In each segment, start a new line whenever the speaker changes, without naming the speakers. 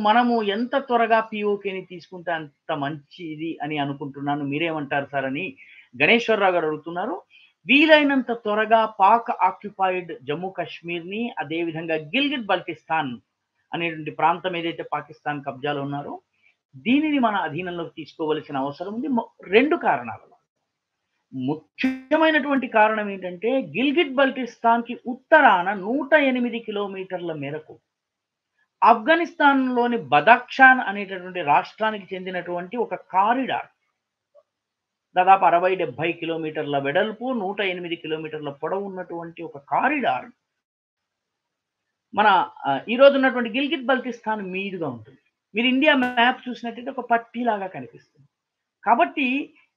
మనము ఎంత త్వరగా పీఓకేని తీసుకుంటే అంత మంచిది అని అనుకుంటున్నాను మీరేమంటారు సార్ అని గణేశ్వరరావు గారు అడుగుతున్నారు వీలైనంత త్వరగా పాక్ ఆక్యుపైడ్ జమ్మూ కాశ్మీర్ని అదేవిధంగా గిల్గిట్ బల్టిస్తాన్ అనేటువంటి ప్రాంతం ఏదైతే పాకిస్తాన్ కబ్జాలో ఉన్నారో దీనిని మన అధీనంలోకి తీసుకోవలసిన అవసరం ఉంది మొ- రెండు కారణాలు ముఖ్యమైనటువంటి కారణం ఏంటంటే గిల్గిట్ బల్టిస్తాన్ కి ఉత్తరాన నూట ఎనిమిది కిలోమీటర్ల మేరకు ఆఫ్ఘనిస్తాన్లోని బదాక్షాన్ అనేటటువంటి రాష్ట్రానికి చెందినటువంటి ఒక కారిడార్ దాదాపు అరవై డెబ్బై కిలోమీటర్ల వెడల్పు నూట ఎనిమిది కిలోమీటర్ల పొడవు ఉన్నటువంటి ఒక కారిడార్ మన ఆ, ఈ రోజు ఉన్నటువంటి గిల్గిట్ బల్టిస్తాన్ మీదుగా ఉంటుంది మీరు ఇండియా మ్యాప్ చూసినట్టయితే ఒక పట్టీలాగా కనిపిస్తుంది కాబట్టి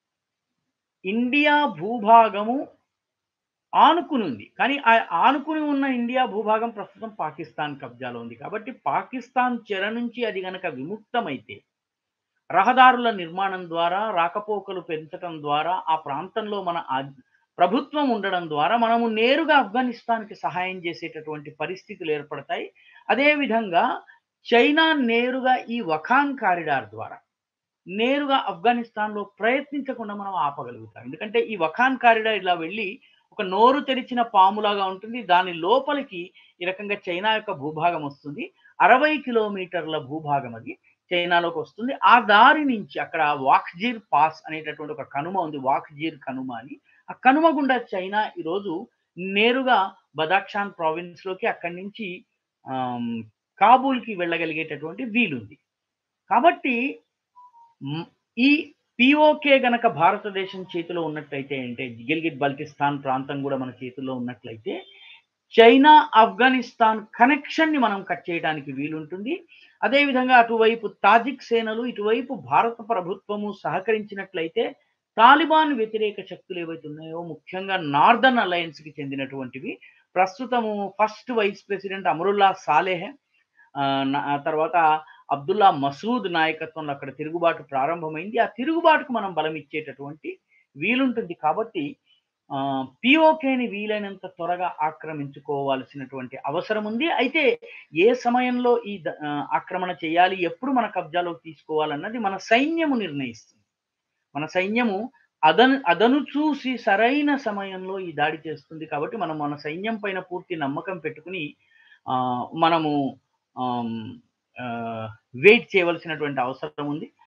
ఇండియా భూభాగము ఆనుకుని ఉంది కానీ ఆ ఆనుకుని ఉన్న ఇండియా భూభాగం ప్రస్తుతం పాకిస్తాన్ కబ్జాలో ఉంది కాబట్టి పాకిస్తాన్ చెర నుంచి అది గనక విముక్తమైతే రహదారుల నిర్మాణం ద్వారా రాకపోకలు పెంచడం ద్వారా ఆ ప్రాంతంలో మన ఆ- ప్రభుత్వం ఉండడం ద్వారా మనము నేరుగా ఆఫ్ఘనిస్తాన్కి సహాయం చేసేటటువంటి పరిస్థితులు ఏర్పడతాయి అదేవిధంగా చైనా నేరుగా ఈ వఖాన్ కారిడార్ ద్వారా నేరుగా ఆఫ్ఘనిస్తాన్లో ప్రయత్నించకుండా మనం ఆపగలుగుతాం ఎందుకంటే ఈ వఖాన్ కారిడార్ ఇలా వెళ్ళి ఒక నోరు తెరిచిన పాములాగా ఉంటుంది దాని లోపలికి ఈ రకంగా చైనా యొక్క భూభాగం వస్తుంది అరవై కిలోమీటర్ల భూభాగం అది చైనాలోకి వస్తుంది ఆ దారి నుంచి అక్కడ వాక్జీర్ పాస్ అనేటటువంటి ఒక కనుమ ఉంది వాక్జీర్ కనుమ అని ఆ కనుమ గుండా చైనా ఈరోజు నేరుగా బదాక్షాన్ ప్రావిన్స్ లోకి అక్కడి నుంచి ఆమ్, కాబూల్కి వెళ్ళగలిగేటటువంటి వీలుంది కాబట్టి మ్, ఈ పిఓకే గనక భారతదేశం చేతిలో ఉన్నట్లయితే అంటే గిల్గిట్ బల్టిస్తాన్ ప్రాంతం కూడా మన చేతిలో ఉన్నట్లయితే చైనా ఆఫ్ఘనిస్తాన్ కనెక్షన్ ని మనం కట్ చేయడానికి వీలుంటుంది అదేవిధంగా అటువైపు తాజిక్ సేనలు ఇటువైపు భారత ప్రభుత్వము సహకరించినట్లయితే తాలిబాన్ వ్యతిరేక శక్తులు ఏవైతే ఉన్నాయో ముఖ్యంగా నార్దర్న్ అలయన్స్ కి చెందినటువంటివి ప్రస్తుతము first vice president Amrullah Saleh ఆ, నా- ఆ తర్వాత అబ్దుల్లా మసూద్ నాయకత్వంలో అక్కడ తిరుగుబాటు ప్రారంభమైంది ఆ తిరుగుబాటుకు మనం బలం ఇచ్చేటటువంటి వీలుంటుంది కాబట్టి పిఓకేని వీలైనంత త్వరగా ఆక్రమించుకోవాల్సినటువంటి అవసరం ఉంది అయితే ఏ సమయంలో ఈ ద- ఆ, ఆక్రమణ చేయాలి ఎప్పుడు మన కబ్జాలోకి తీసుకోవాలన్నది మన సైన్యము నిర్ణయిస్తుంది మన సైన్యము అదను అదను చూసి సరైన సమయంలో ఈ దాడి చేస్తుంది కాబట్టి మనం మన సైన్యం పైన పూర్తి నమ్మకం పెట్టుకుని ఆ, మనము వెయిట్ చేయవలసినటువంటి అవసరం ఉంది